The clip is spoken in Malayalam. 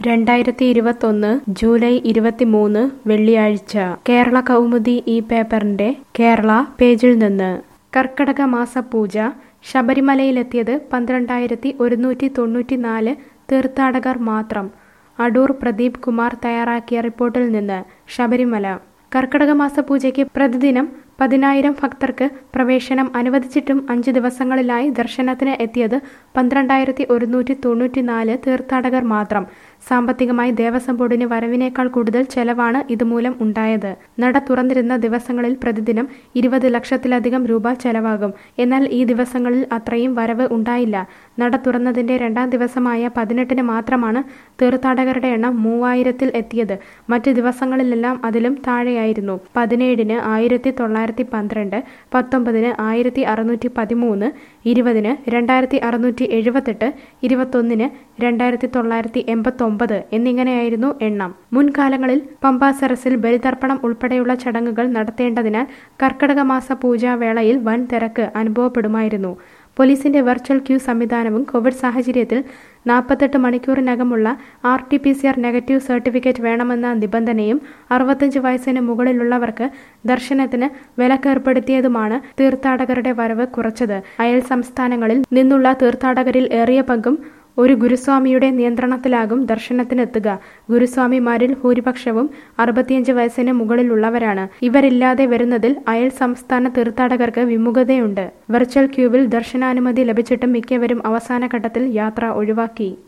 രണ്ടായിരത്തി ഇരുപത്തൊന്ന് ജൂലൈ ഇരുപത്തിമൂന്ന് വെള്ളിയാഴ്ച കേരള കൗമുദി ഈ പേപ്പറിന്റെ കേരള പേജിൽ നിന്ന് കർക്കടക മാസ പൂജ ശബരിമലയിലെത്തിയത് പന്ത്രണ്ടായിരത്തി ഒരുന്നൂറ്റി തൊണ്ണൂറ്റി നാല് തീർത്ഥാടകർ മാത്രം അടൂർ പ്രദീപ് കുമാർ തയ്യാറാക്കിയ റിപ്പോർട്ടിൽ നിന്ന് ശബരിമല കർക്കടക മാസ പൂജയ്ക്ക് പ്രതിദിനം പതിനായിരം ഭക്തർക്ക് പ്രവേശനം അനുവദിച്ചിട്ടും അഞ്ച് ദിവസങ്ങളിലായി ദർശനത്തിന് എത്തിയത് പന്ത്രണ്ടായിരത്തി ഒരുന്നൂറ്റി തൊണ്ണൂറ്റിനാല് തീർത്ഥാടകർ മാത്രം സാമ്പത്തികമായി ദേവസ്വം ബോർഡിന് വരവിനേക്കാൾ കൂടുതൽ ചെലവാണ് ഇതുമൂലം ഉണ്ടായത് നട തുറന്നിരുന്ന ദിവസങ്ങളിൽ പ്രതിദിനം ഇരുപത് ലക്ഷത്തിലധികം രൂപ ചെലവാകും എന്നാൽ ഈ ദിവസങ്ങളിൽ അത്രയും വരവ് ഉണ്ടായില്ല നട തുറന്നതിന്റെ രണ്ടാം ദിവസമായ പതിനെട്ടിന് മാത്രമാണ് തീർത്ഥാടകരുടെ എണ്ണം മൂവായിരത്തിൽ എത്തിയത് മറ്റ് ദിവസങ്ങളിലെല്ലാം അതിലും താഴെയായിരുന്നു പതിനേഴിന് ആയിരത്തി തൊള്ളായിരത്തി പന്ത്രണ്ട് പത്തൊമ്പതിന് ആയിരത്തി അറുന്നൂറ്റി പതിമൂന്ന് ഇരുപതിന് രണ്ടായിരത്തി അറുന്നൂറ്റി എഴുപത്തെട്ട് ഇരുപത്തൊന്നിന് രണ്ടായിരത്തി തൊള്ളായിരത്തി എൺപത്തൊമ്പത് എന്നിങ്ങനെയായിരുന്നു എണ്ണം മുൻകാലങ്ങളിൽ പമ്പാ സരസിൽ ബലിതർപ്പണം ഉൾപ്പെടെയുള്ള ചടങ്ങുകൾ നടത്തേണ്ടതിനാൽ കർക്കടക മാസ പൂജാവേളയിൽ വൻ തിരക്ക് അനുഭവപ്പെടുമായിരുന്നു പോലീസിന്റെ വെർച്വൽ ക്യൂ സംവിധാനവും കോവിഡ് സാഹചര്യത്തിൽ നാൽപ്പത്തെട്ട് മണിക്കൂറിനകമുള്ള R T P C R negative certificate വേണമെന്ന നിബന്ധനയും അറുപത്തഞ്ച് വയസ്സിന് മുകളിലുള്ളവർക്ക് ദർശനത്തിന് വിലക്കേർപ്പെടുത്തിയതുമാണ് തീർത്ഥാടകരുടെ വരവ് കുറച്ചത് അയൽ സംസ്ഥാനങ്ങളിൽ നിന്നുള്ള തീർത്ഥാടകരിൽ ഏറിയ പങ്കും ഒരു ഗുരുസ്വാമിയുടെ നിയന്ത്രണത്തിലാകും ദർശനത്തിനെത്തുക ഗുരുസ്വാമിമാരിൽ ഭൂരിപക്ഷവും അറുപത്തിയഞ്ച് വയസ്സിന് മുകളിലുള്ളവരാണ് ഇവരില്ലാതെ വരുന്നതിൽ അയൽ സംസ്ഥാന തീർത്ഥാടകർക്ക് വിമുഖതയുണ്ട് വെർച്വൽ ക്യൂവിൽ ദർശനാനുമതി ലഭിച്ചിട്ടും മിക്കവരും അവസാന ഘട്ടത്തിൽ യാത്ര ഒഴിവാക്കി